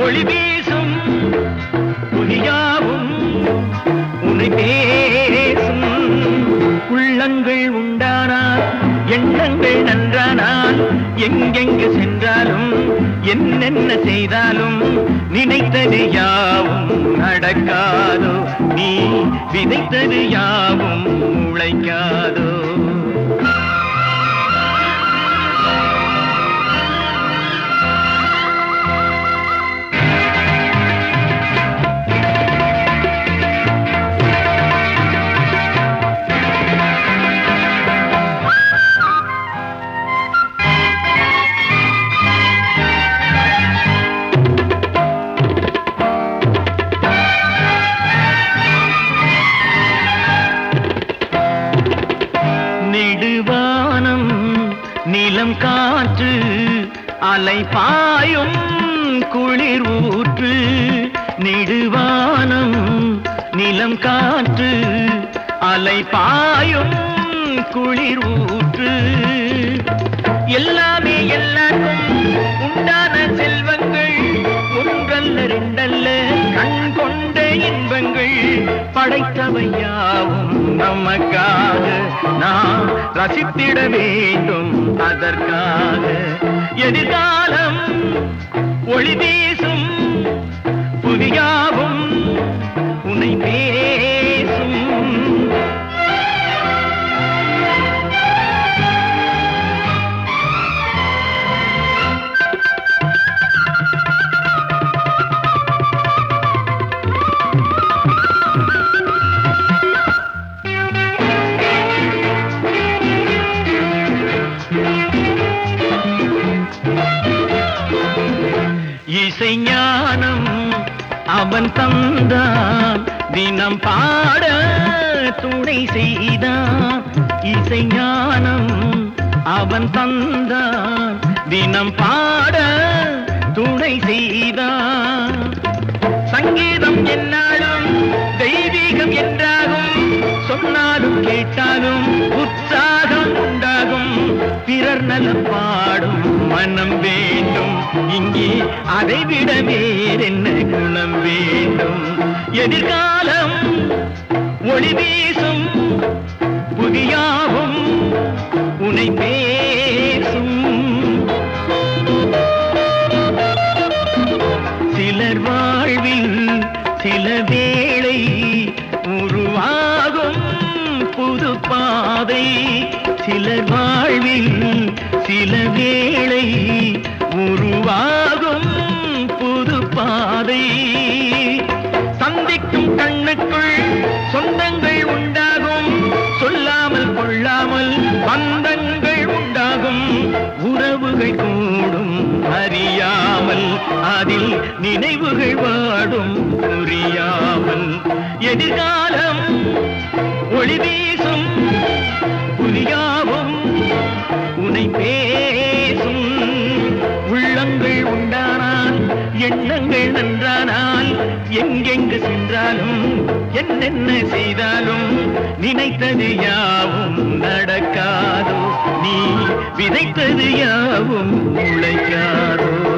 ஒளி வீசும் புதியாவும் உன்னை பேசும் உள்ளங்கள் உண்டானால் எண்ணங்கள் நன்றானால் எங்கெங்கு சென்றாலும் என்னென்ன செய்தாலும் நினைத்தது யாவும் நடக்காதோ நீ விதைத்தது யாவும் உழைக்காதோ நெடுவானம் நிலம் காற்று அலை பாயும் குளிர் ஊற்று நெடுவானம் நிலம் காற்று அலை பாயும் குளிர் ஊற்று எல்லாமே எல்லாருக்கும் உண்டான செல்வங்கள் ஒன்றல்ல ரெண்டல்ல கண் கொண்ட இன்பங்கள் படைத்தவை யாவும் நமக்காக நாம் ரசித்திட வேண்டும் அதற்காக எதிர்காலம் ஒளி வீசும் புதியாவும் உன்னை பேசும் இசை ஞானம் அவன் தந்தான் தினம் பாட துணை செய்தான் இசை ஞானம் அவன் தந்தான் தினம் பாட துணை செய்தான் சங்கீதம் என்னாலும் தெய்வீகம் என்றாகும் சொன்னாலும் கேட்டாலும் உற்சாகம் உண்டாகும் பிறர் நலம் பாடும் மனம் வேண்டும் இங்கே அதைவிட வேறென்ன குணம் வேண்டும் எதிர்காலம் ஒளி வீசும் புதியாவும் உனை பேசும் சிலர் வாழ்வில் சில வேளை உருவாகும் புது பாதை சிலர் வாழ்வில் சில வேளை உருவாகும் புது பாதை சந்திக்கும் கண்ணுக்குள் சொந்தங்கள் உண்டாகும் சொல்லாமல் கொள்ளாமல் பந்தங்கள் உண்டாகும் உறவுகள் கூடும் அறியாமல் அதில் நினைவுகள் வாடும் புரியாமல் எதிர்காலம் ஒளி வீசும் புதியாவும் உனை பேசும் உள்ளங்கள் உண்டானால் எண்ணங்கள் நன்றானால் எங்கெங்கு சென்றாலும் என்னென்ன செய்தாலும் நினைத்தது யாவும் நடக்காதோ நீ விதைத்தது யாவும் உழைக்காதோ